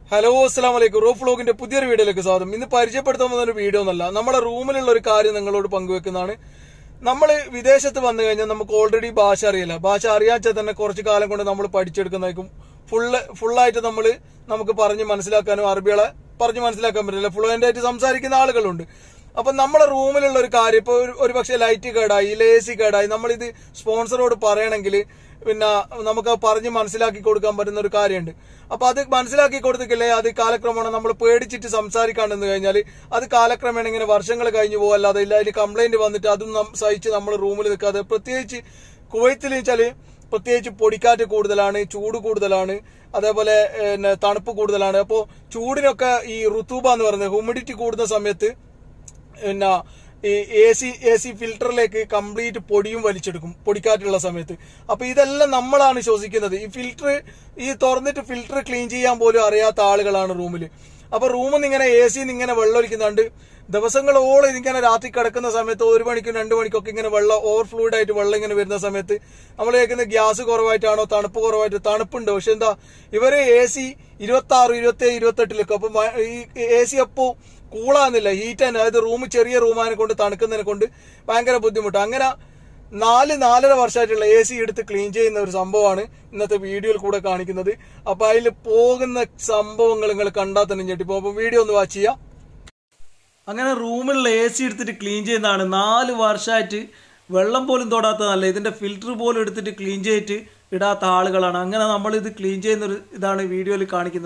hello അസ്സാം വലൈക്കും roof വ്ലോഗിന്റെ പുതിയൊരു വീഡിയോയിലേക്ക് സ്വാഗതം ഇന്ന് പരിചയപ്പെടുത്താൻ പോകുന്ന ഒരു വീഡിയോ ഒന്നല്ല നമ്മുടെ റൂമിലുള്ള ഒരു കാര്യം നിങ്ങളോട് പങ്കുവെക്കുന്നതാണ് നമ്മൾ വിദേശത്ത് വന്നു കഴിഞ്ഞാൽ നമുക്ക് ഓൾറെഡി ഭാഷ അറിയില്ല ഭാഷ അറിയാച്ചാൽ തന്നെ കുറച്ച് കാലം കൊണ്ട് നമ്മൾ പഠിച്ചെടുക്കുന്നതായിരിക്കും ഫുള്ള് ഫുള്ളായിട്ട് നമ്മൾ നമുക്ക് പറഞ്ഞ് മനസ്സിലാക്കാനും അറബികളെ പറഞ്ഞ് മനസ്സിലാക്കാൻ പറ്റില്ല ഫ്ലുവൻ്റ് ആയിട്ട് സംസാരിക്കുന്ന ആളുകളുണ്ട് അപ്പൊ നമ്മുടെ റൂമിലുള്ള ഒരു കാര്യം ഇപ്പൊ ഒരു- ഒരു പക്ഷേ ലൈറ്റ് കേടായി എ സി കേടായി നമ്മളിത് സ്പോൺസറോട് പറയണമെങ്കിൽ പിന്നെ നമുക്ക് അത് പറഞ്ഞ് മനസ്സിലാക്കി കൊടുക്കാൻ പറ്റുന്ന ഒരു കാര്യമുണ്ട് അപ്പൊ അത് മനസ്സിലാക്കി കൊടുത്തിട്ടില്ലേ അത് കാലക്രമേണ നമ്മൾ പേടിച്ചിട്ട് സംസാരിക്കാണ്ടെന്ന് കഴിഞ്ഞാൽ അത് കാലക്രമേണ ഇങ്ങനെ വർഷങ്ങൾ കഴിഞ്ഞു പോകല്ലാതെ ഇല്ല അതിൽ കംപ്ലൈന്റ് വന്നിട്ട് അതും നം- സഹിച്ച് നമ്മൾ റൂമിൽ നിൽക്കാതെ പ്രത്യേകിച്ച് കുവൈത്തിൽ വെച്ചാല് പ്രത്യേകിച്ച് പൊടിക്കാറ്റ് കൂടുതലാണ് ചൂട് കൂടുതലാണ് അതേപോലെ പിന്നെ തണുപ്പ് കൂടുതലാണ് അപ്പോൾ ചൂടിനൊക്കെ ഈ റുത്തൂബ എന്ന് പറയുന്നത് ഹ്യൂമിഡിറ്റി കൂടുന്ന സമയത്ത് പിന്നെ ഈ എ സി എ സി ഫിൽറ്ററിലേക്ക് കംപ്ലീറ്റ് പൊടിയും വലിച്ചെടുക്കും പൊടിക്കാറ്റുള്ള സമയത്ത് അപ്പൊ ഇതെല്ലാം നമ്മളാണ് ശ്വസിക്കുന്നത് ഈ ഫിൽറ്റർ ഈ തുറന്നിട്ട് ഫിൽറ്റർ ക്ലീൻ ചെയ്യാൻ പോലും അറിയാത്ത ആളുകളാണ് റൂമിൽ അപ്പൊ റൂമിൽ നിന്ന് ഇങ്ങനെ എ സിന്ന് ഇങ്ങനെ വെള്ളം ഒലിക്കുന്നുണ്ട് ദിവസങ്ങളോളം ഇതിങ്ങനെ രാത്രി കിടക്കുന്ന സമയത്ത് ഒരു മണിക്കും രണ്ടു മണിക്കൊക്കെ ഇങ്ങനെ വെള്ളം ഓവർഫ്ലൂഡ് ആയിട്ട് വെള്ളം ഇങ്ങനെ വരുന്ന സമയത്ത് നമ്മൾ കേൾക്കുന്ന ഗ്യാസ് കുറവായിട്ടാണോ തണുപ്പ് കുറവായിട്ട് തണുപ്പുണ്ട് പക്ഷെ എന്താ ഇവര് എ സി ഇരുപത്തി ആറ് ഇരുപത്തി ഏഴ് ഇരുപത്തെട്ടിലൊക്കെ അപ്പൊ മ- ഈ എ സി അപ്പോ കൂളാകുന്നില്ല ഹീറ്റ് തന്നെ അതായത് റൂം ചെറിയ റൂമാനെ കൊണ്ട് തണുക്കുന്നതിനെ കൊണ്ട് ഭയങ്കര ബുദ്ധിമുട്ട് അങ്ങനെ നാല് നാലര വർഷമായിട്ടുള്ള എ സി എടുത്ത് ക്ലീൻ ചെയ്യുന്ന ഒരു സംഭവമാണ് ഇന്നത്തെ വീഡിയോയിൽ കൂടെ കാണിക്കുന്നത് അപ്പൊ അതിൽ പോകുന്ന സംഭവങ്ങൾ നിങ്ങൾ കണ്ടാൽ തന്നെ ഞെട്ടിപ്പോ അപ്പൊ വീഡിയോ ഒന്ന് വാച്ച് ചെയ്യാം അങ്ങനെ റൂമിലുള്ള എ സി എടുത്തിട്ട് ക്ലീൻ ചെയ്യുന്നതാണ് നാല് വർഷമായിട്ട് വെള്ളം പോലും തൊടാത്തതല്ല ഇതിന്റെ ഫിൽറ്റർ പോലും എടുത്തിട്ട് ക്ലീൻ ചെയ്തിട്ട് ഇടാത്ത ആളുകളാണ് അങ്ങനെ നമ്മൾ ഇത് ക്ലീൻ ചെയ്യുന്ന ഒരു ഇതാണ് വീഡിയോയിൽ കാണിക്കുന്നത്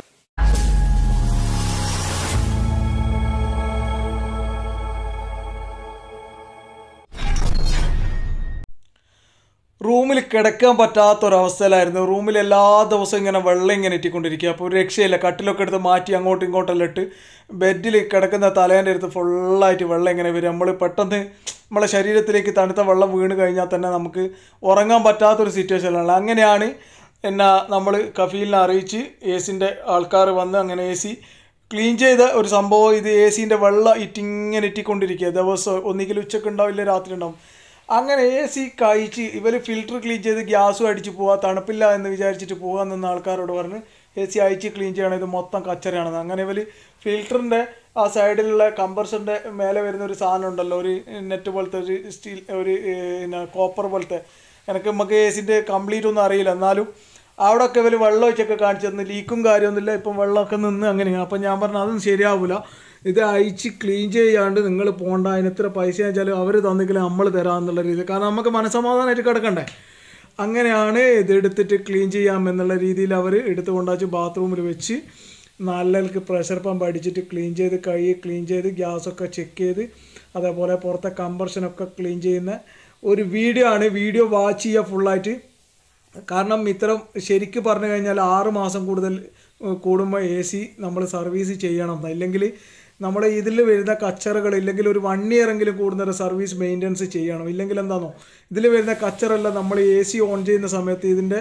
റൂമിൽ കിടക്കാൻ പറ്റാത്തൊരവസ്ഥയിലായിരുന്നു റൂമിൽ എല്ലാ ദിവസവും ഇങ്ങനെ വെള്ളം ഇങ്ങനെ ഇട്ടിക്കൊണ്ടിരിക്കുക അപ്പോൾ ഒരു രക്ഷയില്ല കട്ടിലൊക്കെ എടുത്ത് മാറ്റി അങ്ങോട്ടും ഇങ്ങോട്ടെല്ലാം ഇട്ട് ബെഡിൽ കിടക്കുന്ന തലേൻ്റെ അടുത്ത് ഫുള്ളായിട്ട് വെള്ളം ഇങ്ങനെ വരും നമ്മൾ പെട്ടെന്ന് നമ്മളെ ശരീരത്തിലേക്ക് തണുത്ത വെള്ളം വീണ് കഴിഞ്ഞാൽ തന്നെ നമുക്ക് ഉറങ്ങാൻ പറ്റാത്തൊരു സിറ്റുവേഷനിലാണ് അങ്ങനെയാണ് എന്നാ നമ്മൾ കഫീലിനെ അറിയിച്ച് എ സിൻ്റെ ആൾക്കാർ വന്ന് അങ്ങനെ എ സി ക്ലീൻ ചെയ്ത ഒരു സംഭവം ഇത് എ സിൻ്റെ വെള്ളം ഇറ്റിങ്ങനെ ഇറ്റിക്കൊണ്ടിരിക്കുക ദിവസം ഒന്നുകിൽ ഉച്ചക്ക് ഉണ്ടാവില്ല രാത്രി ഉണ്ടാവും അങ്ങനെ എ സി കഴിച്ച് ഇവർ ഫിൽറ്റർ ക്ലീൻ ചെയ്ത് ഗ്യാസും അടിച്ച് പോവാ തണുപ്പില്ല എന്ന് വിചാരിച്ചിട്ട് പോകാൻ നിന്ന ആൾക്കാരോട് പറഞ്ഞ് എ സി അയച്ച് ക്ലീൻ ചെയ്യണം ഇത് മൊത്തം കച്ചറയാണെന്ന് അങ്ങനെ ഇവർ ഫിൽറ്ററിൻ്റെ ആ സൈഡിലുള്ള കമ്പർഷൻ്റെ മേലെ വരുന്ന ഒരു സാധനം ഉണ്ടല്ലോ ഒരു നെറ്റ് പോലത്തെ ഒരു സ്റ്റീൽ ഒരു ഏഹ്, പിന്നെ കോപ്പർ പോലത്തെ എനിക്ക് നമുക്ക് എ സിൻ്റെ കംപ്ലീറ്റ് ഒന്നും അറിയില്ല എന്നാലും അവിടെയൊക്കെ ഇവർ വെള്ളം വെച്ചൊക്കെ കാണിച്ചു തന്നു ലീക്കും കാര്യമൊന്നുമില്ല ഇപ്പം വെള്ളമൊക്കെ നിന്ന് അങ്ങനെയാണ് അപ്പം ഞാൻ പറഞ്ഞു അതൊന്നും ശരിയാവില്ല ഇത് അയച്ച് ക്ലീൻ ചെയ്യാണ്ട് നിങ്ങൾ പോകണ്ട അതിന് എത്ര പൈസ വെച്ചാലും അവർ തന്നിക്കില്ല നമ്മൾ തരാമെന്നുള്ള രീതി കാരണം നമുക്ക് മനസ്സമാധാനമായിട്ട് കിടക്കണ്ടേ അങ്ങനെയാണ് ഇത് എടുത്തിട്ട് ക്ലീൻ ചെയ്യാം എന്നുള്ള രീതിയിൽ അവർ എടുത്ത് കൊണ്ടാച്ച് ബാത്റൂമിൽ വെച്ച് നല്ലക്ക് പ്രഷർ പമ്പ് അടിച്ചിട്ട് ക്ലീൻ ചെയ്ത് കഴുകി ക്ലീൻ ചെയ്ത് ഗ്യാസൊക്കെ ചെക്ക് ചെയ്ത് അതേപോലെ പുറത്തെ കമ്പർഷനൊക്കെ ക്ലീൻ ചെയ്യുന്ന ഒരു വീഡിയോ ആണ് വീഡിയോ വാച്ച് ചെയ്യുക ഫുള്ളായിട്ട് കാരണം ഇത്തരം ശരിക്ക് പറഞ്ഞു കഴിഞ്ഞാൽ ആറ് മാസം കൂടുതൽ ഏഹ്, കൂടുമ്പോൾ എ സി നമ്മൾ സർവീസ് ചെയ്യണം ഇല്ലെങ്കിൽ നമ്മുടെ ഇതിൽ വരുന്ന കച്ചറകൾ ഇല്ലെങ്കിൽ ഒരു വൺ ഇയർ എങ്കിലും കൂടുന്ന ഒരു സർവീസ് മെയിൻ്റനൻസ് ചെയ്യണം ഇല്ലെങ്കിൽ എന്താണോ ഇതിൽ വരുന്ന കച്ചറെല്ലാം നമ്മൾ എ സി ഓൺ ചെയ്യുന്ന സമയത്ത് ഇതിൻ്റെ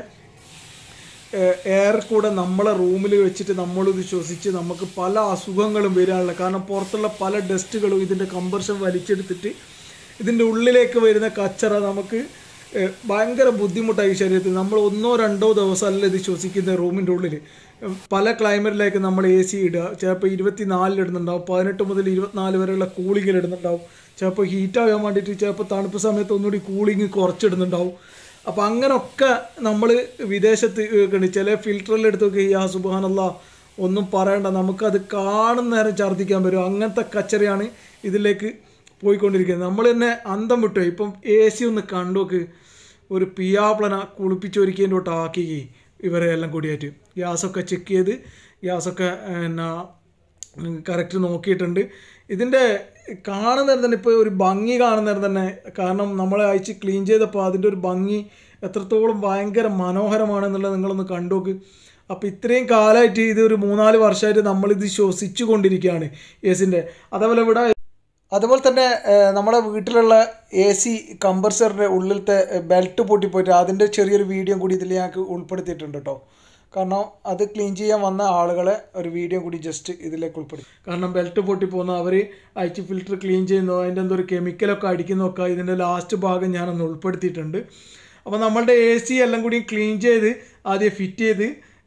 എയർ കൂടെ നമ്മളെ റൂമിൽ വെച്ചിട്ട് നമ്മളിത് ശ്വസിച്ച് നമുക്ക് പല അസുഖങ്ങളും വരാനുള്ള കാരണം പുറത്തുള്ള പല ഡസ്റ്റുകളും ഇതിൻ്റെ കമ്പർഷൻ വലിച്ചെടുത്തിട്ട് ഇതിൻ്റെ ഉള്ളിലേക്ക് വരുന്ന കച്ചറ നമുക്ക് ഏഹ്, ഭയങ്കര ബുദ്ധിമുട്ടായി ശരീരത്തിൽ നമ്മൾ ഒന്നോ രണ്ടോ ദിവസമല്ല ഇത് ശ്വസിക്കുന്ന റൂമിൻ്റെ ഉള്ളിൽ ഉം, പല ക്ലൈമറ്റിലേക്ക് നമ്മൾ എ സി ഇടുക ചിലപ്പോൾ ഇരുപത്തി നാലിലിടുന്നുണ്ടാവും പതിനെട്ട് മുതൽ ഇരുപത്തിനാല് വരെയുള്ള കൂളിങ്ങിൽ ഇടുന്നുണ്ടാവും ചിലപ്പോൾ ഹീറ്റാകാൻ വേണ്ടിയിട്ട് ചിലപ്പോൾ തണുപ്പ് സമയത്ത് ഒന്നുകൂടി കൂളിങ് കുറച്ചിടുന്നുണ്ടാവും അപ്പം അങ്ങനൊക്കെ നമ്മൾ വിദേശത്ത് കണ്ട് ചില ഫിൽറ്ററിൽ എടുത്തൊക്കെ യാ സുബാനല്ല ഒന്നും പറയണ്ട നമുക്കത് കാണുന്ന നേരം ഛർദ്ദിക്കാൻ വരും അങ്ങനത്തെ കച്ചറയാണ് ഇതിലേക്ക് പോയിക്കൊണ്ടിരിക്കുന്നത് നമ്മൾ തന്നെ അന്തം വിട്ടു ഇപ്പം എ സി ഒന്ന് കണ്ടോക്ക് ഒരു പിയാപ്ലന കുളിപ്പിച്ചൊരുക്കിയതിൻ്റെ തൊട്ട് ആക്കി ഇവരെ എല്ലാം കൂടിയായിട്ട് ഗ്യാസൊക്കെ ചെക്ക് ചെയ്ത് ഗ്യാസൊക്കെ എന്നാ കറക്റ്റ് നോക്കിയിട്ടുണ്ട് ഇതിൻ്റെ കാണുന്നേരം തന്നെ ഇപ്പോൾ ഒരു ഭംഗി കാണുന്നേരം തന്നെ കാരണം നമ്മളെ അയച്ച് ക്ലീൻ ചെയ്തപ്പോൾ അതിൻ്റെ ഒരു ഭംഗി എത്രത്തോളം ഭയങ്കര മനോഹരമാണെന്നുള്ളത് നിങ്ങളൊന്ന് കണ്ടോക്ക് അപ്പോൾ ഇത്രയും കാലമായിട്ട് ഇത് ഒരു മൂന്നാല് വർഷമായിട്ട് നമ്മളിത് ശ്വസിച്ചു കൊണ്ടിരിക്കുകയാണ് എസിൻ്റെ അതേപോലെ ഇവിടെ അതുപോലെ തന്നെ ഏഹ്, നമ്മുടെ വീട്ടിലുള്ള എ സി കമ്പർസറിൻ്റെ ഉള്ളിലത്തെ ബെൽറ്റ് പൊട്ടിപ്പോയിട്ട് അതിൻ്റെ ചെറിയൊരു വീഡിയോ കൂടി ഇതിൽ ഞങ്ങൾക്ക് ഉൾപ്പെടുത്തിയിട്ടുണ്ട് കേട്ടോ കാരണം അത് ക്ലീൻ ചെയ്യാൻ വന്ന ആളുകളെ ഒരു വീഡിയോ കൂടി ജസ്റ്റ് ഇതിലേക്ക് ഉൾപ്പെടുത്തി കാരണം ബെൽറ്റ് പൊട്ടിപ്പോകുന്നു അവർ അയച്ച് ഫിൽറ്റർ ക്ലീൻ ചെയ്യുന്നു അതിൻ്റെ എന്തോ ഒരു കെമിക്കലൊക്കെ അടിക്കുന്നതൊക്കെ ഇതിൻ്റെ ലാസ്റ്റ് ഭാഗം ഞാനൊന്ന് ഉൾപ്പെടുത്തിയിട്ടുണ്ട് അപ്പോൾ നമ്മളുടെ എ സി എല്ലാം കൂടി ക്ലീൻ ചെയ്ത് ആദ്യം ഫിറ്റ് ചെയ്ത്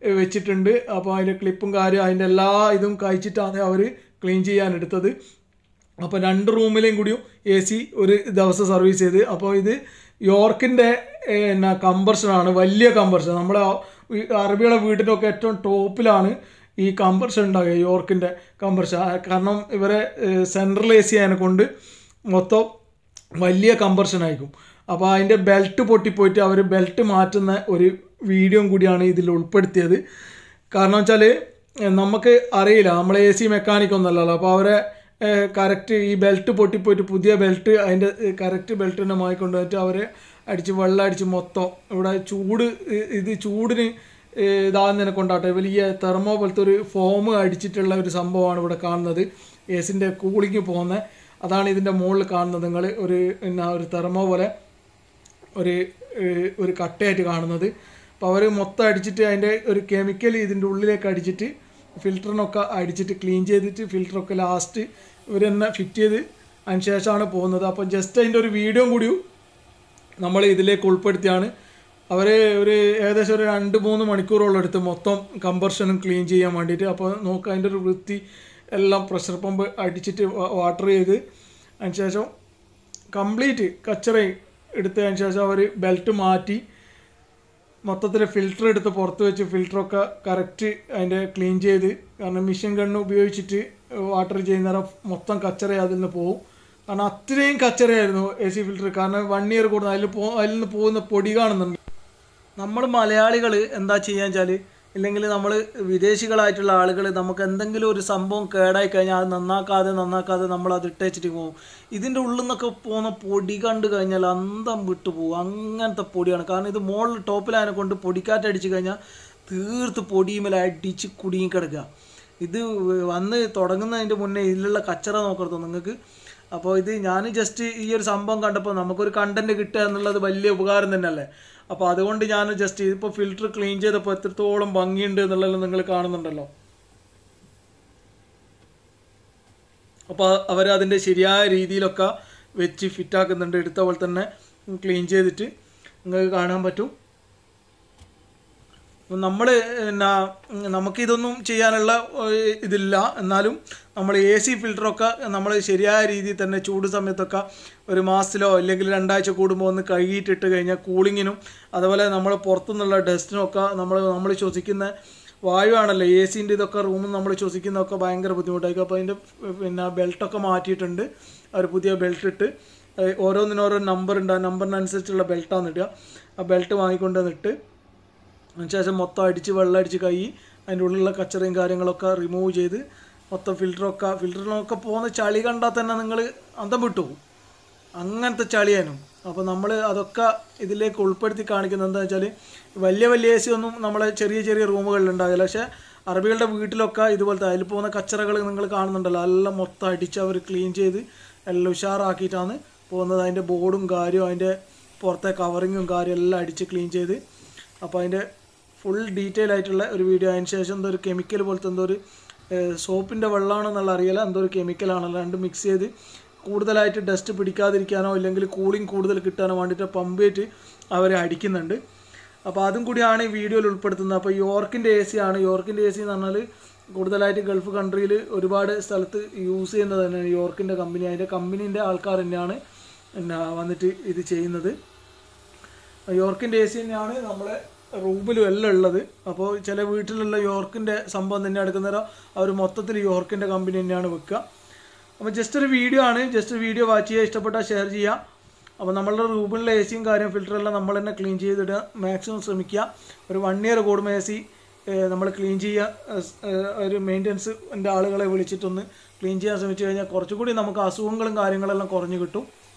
ഏഹ്, വെച്ചിട്ടുണ്ട് അപ്പോൾ അതിൻ്റെ ക്ലിപ്പും കാര്യം അതിൻ്റെ എല്ലാ ഇതും കഴിച്ചിട്ടാണ് അവർ ക്ലീൻ ചെയ്യാൻ എടുത്തത് അപ്പോൾ രണ്ട് റൂമിലെയും കൂടിയും എ സി ഒരു ദിവസം സർവീസ് ചെയ്ത് അപ്പോൾ ഇത് യോർക്കിൻ്റെ എന്നാ കമ്പർഷനാണ് വലിയ കമ്പർഷൻ നമ്മുടെ ആ ഈ അറബിയുടെ വീട്ടിലൊക്കെ ഏറ്റവും ടോപ്പിലാണ് ഈ കമ്പർഷൻ ഉണ്ടാകുക യോർക്കിൻ്റെ കമ്പർഷൻ കാരണം ഇവരെ സെൻട്രൽ എ സി അതിനെ കൊണ്ട് മൊത്തം വലിയ കമ്പർഷൻ ആയിരിക്കും അപ്പോൾ അതിൻ്റെ ബെൽറ്റ് പൊട്ടിപ്പോയിട്ട് അവർ ബെൽറ്റ് മാറ്റുന്ന ഒരു വീഡിയോയും കൂടിയാണ് ഇതിൽ ഉൾപ്പെടുത്തിയത് കാരണം വെച്ചാൽ നമുക്ക് അറിയില്ല നമ്മൾ എ സി മെക്കാനിക് ഒന്നല്ലല്ലോ അപ്പോൾ അവരെ കറക്റ്റ് ഈ ബെൽറ്റ് പൊട്ടിപ്പോയിട്ട് പുതിയ ബെൽറ്റ് അതിൻ്റെ കറക്റ്റ് ബെൽറ്റ് തന്നെ വാങ്ങിക്കൊണ്ടുപോയിട്ട് അവരെ അടിച്ച് വെള്ളം അടിച്ച് മൊത്തം ഇവിടെ ചൂട് ഇ- ഇത് ചൂടിന് ഇതാകുന്നതിനെ കൊണ്ടാട്ടെ വലിയ തെർമോ പോലത്തെ ഒരു ഫോം അടിച്ചിട്ടുള്ള ഒരു സംഭവമാണ് ഇവിടെ കാണുന്നത് എ സിൻ്റെ കൂളിങ് പോകുന്നത് അതാണ് ഇതിൻ്റെ മുകളിൽ കാണുന്നത് നിങ്ങൾ ഒരു എന്നാ ഒരു തെർമോ പോലെ ഒരു ഏഹ്, ഒരു കട്ടയായിട്ട് കാണുന്നത് അപ്പോൾ അവർ മൊത്തം അടിച്ചിട്ട് അതിൻ്റെ ഒരു കെമിക്കൽ ഇതിൻ്റെ ഉള്ളിലേക്ക് അടിച്ചിട്ട് ഫിൽറ്ററിനൊക്കെ അടിച്ചിട്ട് ക്ലീൻ ചെയ്തിട്ട് ഫിൽറ്ററൊക്കെ ലാസ്റ്റ് ഇവർ തന്നെ ഫിറ്റ് ചെയ്ത് അതിന് ശേഷമാണ് പോകുന്നത് അപ്പോൾ ജസ്റ്റ് അതിൻ്റെ ഒരു വീഡിയോ കൂടിയും നമ്മൾ ഇതിലേക്ക് ഉൾപ്പെടുത്തിയാണ് അവർ ഒരു ഏകദേശം ഒരു രണ്ട് മൂന്ന് മണിക്കൂറോളം എടുത്ത് മൊത്തം കമ്പർഷനും ക്ലീൻ ചെയ്യാൻ വേണ്ടിയിട്ട് അപ്പോൾ നോക്കുക അതിൻ്റെ ഒരു വൃത്തി എല്ലാം പ്രഷർ പമ്പ് അടിച്ചിട്ട് വാട്ടർ ചെയ്ത് അതിന് ശേഷം കംപ്ലീറ്റ് കച്ചറ എടുത്തതിന് ശേഷം അവർ ബെൽറ്റ് മാറ്റി മൊത്തത്തിൽ ഫിൽറ്റർ എടുത്ത് പുറത്ത് വെച്ച് ഫിൽറ്ററൊക്കെ കറക്റ്റ് അതിൻ്റെ ക്ലീൻ ചെയ്ത് കാരണം മിഷൻ ഗണ്ണ് ഉപയോഗിച്ചിട്ട് വാട്ടർ ചെയ്യുന്നേരം മൊത്തം കച്ചറ അതിൽ നിന്ന് പോകും കാരണം അത്രയും കച്ചറയായിരുന്നു എ സി ഫിൽറ്റർ കാരണം വൺ ഇയർ കൂടുന്ന അതിൽ പോ അതിൽ നിന്ന് പോകുന്ന പൊടി കാണുന്നുണ്ട് നമ്മൾ മലയാളികൾ എന്താ ചെയ്യാന്ന് വെച്ചാൽ ഇല്ലെങ്കിൽ നമ്മൾ വിദേശികളായിട്ടുള്ള ആളുകൾ നമുക്ക് എന്തെങ്കിലും ഒരു സംഭവം കേടായി കഴിഞ്ഞാൽ അത് നന്നാക്കാതെ നന്നാക്കാതെ നമ്മൾ അത് ഇട്ടേച്ചിട്ട് പോകും ഇതിൻ്റെ ഉള്ളിൽ നിന്നൊക്കെ പോകുന്ന പൊടി കണ്ടു കഴിഞ്ഞാൽ അന്തം വിട്ടു പോകും അങ്ങനത്തെ പൊടിയാണ് കാരണം ഇത് മുകളിൽ ടോപ്പിലതിനെ കൊണ്ട് പൊടിക്കാറ്റടിച്ച് കഴിഞ്ഞാൽ തീർത്ത് പൊടിയുമേൽ അടിച്ച് കുടുങ്ങി കിടക്കുക ഇത് വന്ന് തുടങ്ങുന്നതിൻ്റെ മുന്നേ ഇതിലുള്ള കച്ചറ നോക്കരുത് നിങ്ങൾക്ക് അപ്പോൾ ഇത് ഞാൻ ജസ്റ്റ് ഈ ഒരു സംഭവം കണ്ടപ്പോൾ നമുക്കൊരു കണ്ടന്റ് കിട്ടുക എന്നുള്ളത് വലിയ ഉപകാരം തന്നെയല്ലേ അപ്പോൾ അതുകൊണ്ട് ഞാൻ ജസ്റ്റ് ഇതിപ്പോൾ ഫിൽറ്റർ ക്ലീൻ ചെയ്തപ്പോൾ എത്രത്തോളം ഭംഗിയുണ്ട് എന്നുള്ളത് നിങ്ങൾ കാണുന്നുണ്ടല്ലോ അപ്പോൾ അവർ അതിൻ്റെ ശരിയായ രീതിയിലൊക്കെ വെച്ച് ഫിറ്റാക്കുന്നുണ്ട് എടുത്ത പോലെ തന്നെ ക്ലീൻ ചെയ്തിട്ട് നിങ്ങൾക്ക് കാണാൻ പറ്റും നമ്മൾ എന്നാ നമുക്കിതൊന്നും ചെയ്യാനുള്ള ഏഹ്, ഇതില്ല എന്നാലും നമ്മൾ എ സി ഫിൽറ്ററൊക്കെ നമ്മൾ ശരിയായ രീതിയിൽ തന്നെ ചൂട് സമയത്തൊക്കെ ഒരു മാസത്തിലോ അല്ലെങ്കിൽ രണ്ടാഴ്ച കൂടുമ്പോൾ ഒന്ന് കഴുകിയിട്ടിട്ട് കഴിഞ്ഞാൽ കൂളിങ്ങിനും അതുപോലെ നമ്മൾ പുറത്തുനിന്നുള്ള ഡസ്റ്റിനൊക്കെ നമ്മൾ നമ്മൾ ശ്വസിക്കുന്ന വായുവാണല്ലോ എ സിൻ്റെ ഇതൊക്കെ റൂമിൽ നമ്മൾ ശ്വസിക്കുന്നതൊക്കെ ഭയങ്കര ബുദ്ധിമുട്ടായിരിക്കും അപ്പോൾ അതിൻ്റെ പിന്നെ ബെൽറ്റൊക്കെ മാറ്റിയിട്ടുണ്ട് അവർ പുതിയ ബെൽറ്റ് ഇട്ട് ഏഹ്, ഓരോന്നിനോരോ നമ്പർ ഉണ്ട് ആ നമ്പറിനനുസരിച്ചുള്ള ബെൽറ്റാണ് ഇടുക ആ ബെൽറ്റ് വാങ്ങിക്കൊണ്ട് വന്നിട്ട് അതിനുശേഷം മൊത്തം അടിച്ച് വെള്ളം അടിച്ച് കൈ അതിൻ്റെ ഉള്ളിലുള്ള കച്ചറയും കാര്യങ്ങളൊക്കെ റിമൂവ് ചെയ്ത് മൊത്തം ഫിൽറ്ററൊക്കെ ഫിൽറ്ററിനൊക്കെ പോകുന്ന ചളി കണ്ടാൽ തന്നെ നിങ്ങൾ അന്തം വിട്ടു പോകും അങ്ങനത്തെ ചളിയാനും അപ്പോൾ നമ്മൾ അതൊക്കെ ഇതിലേക്ക് ഉൾപ്പെടുത്തി കാണിക്കുന്നത് എന്താ വെച്ചാൽ വലിയ വലിയ എ സി ഒന്നും നമ്മളെ ചെറിയ ചെറിയ റൂമുകളിൽ ഉണ്ടാകില്ല പക്ഷേ അറബികളുടെ വീട്ടിലൊക്കെ ഇതുപോലത്തെ അതിൽ പോകുന്ന കച്ചറകൾ നിങ്ങൾ കാണുന്നുണ്ടല്ലോ എല്ലാം മൊത്തം അടിച്ച് അവർ ക്ലീൻ ചെയ്ത് എല്ലാം ഉഷാറാക്കിയിട്ടാണ് പോകുന്നത് അതിൻ്റെ ബോർഡും കാര്യവും അതിൻ്റെ പുറത്തെ കവറിങ്ങും കാര്യം എല്ലാം അടിച്ച് ക്ലീൻ ചെയ്ത് അപ്പോൾ അതിൻ്റെ ഫുൾ ഡീറ്റെയിൽ ആയിട്ടുള്ള ഒരു വീഡിയോ അതിന് ശേഷം എന്തോ ഒരു കെമിക്കൽ പോലത്തെ എന്തോ ഒരു സോപ്പിൻ്റെ വെള്ളമാണെന്നുള്ള അറിയില്ല എന്തോ ഒരു കെമിക്കലാണല്ലോ രണ്ട് മിക്സ് ചെയ്ത് കൂടുതലായിട്ട് ഡസ്റ്റ് പിടിക്കാതിരിക്കാനോ ഇല്ലെങ്കിൽ കൂളിംഗ് കൂടുതൽ കിട്ടാനോ വേണ്ടിയിട്ട് പമ്പ് ചെയ്തിട്ട് അവരെ അടിക്കുന്നുണ്ട് അപ്പോൾ അതും കൂടിയാണ് ഈ വീഡിയോയിൽ ഉൾപ്പെടുത്തുന്നത് അപ്പോൾ യോർക്കിൻ്റെ എ സി ആണ് യോർക്കിൻ്റെ എ സി എന്ന് പറഞ്ഞാൽ കൂടുതലായിട്ട് ഗൾഫ് കൺട്രിയിൽ ഒരുപാട് സ്ഥലത്ത് യൂസ് ചെയ്യുന്നത് തന്നെയാണ് യോർക്കിൻ്റെ കമ്പനി അതിൻ്റെ കമ്പനീൻ്റെ ആൾക്കാർ തന്നെയാണ് പിന്നെ വന്നിട്ട് ഇത് ചെയ്യുന്നത് യോർക്കിൻ്റെ എ സി തന്നെയാണ് നമ്മളെ റൂമിലും എല്ലാം ഉള്ളത് അപ്പോൾ ചില വീട്ടിലുള്ള യോർക്കിൻ്റെ സംഭവം തന്നെ എടുക്കുന്നവരോ അവർ മൊത്തത്തിൽ യോർക്കിൻ്റെ കമ്പനി തന്നെയാണ് വെക്കുക അപ്പോൾ ജസ്റ്റ് ഒരു വീഡിയോ ആണ് ജസ്റ്റ് വീഡിയോ വാച്ച് ചെയ്യുക ഇഷ്ടപ്പെട്ടാൽ ഷെയർ ചെയ്യുക അപ്പോൾ നമ്മളുടെ റൂമിലെ എ സിയും കാര്യം ഫിൽറ്ററെല്ലാം നമ്മൾ തന്നെ ക്ലീൻ ചെയ്തിടുക മാക്സിമം ശ്രമിക്കുക ഒരു വൺ ഇയർ കൂടുമ്പോൾ എ സി നമ്മൾ ക്ലീൻ ചെയ്യുക ഏഹ്, ഏഹ്, ഒരു മെയിൻ്റനൻസിൻ്റെ ആളുകളെ വിളിച്ചിട്ടൊന്ന് ക്ലീൻ ചെയ്യാൻ ശ്രമിച്ചു കഴിഞ്ഞാൽ കുറച്ചുകൂടി നമുക്ക് അസുഖങ്ങളും കാര്യങ്ങളെല്ലാം കുറഞ്ഞു കിട്ടും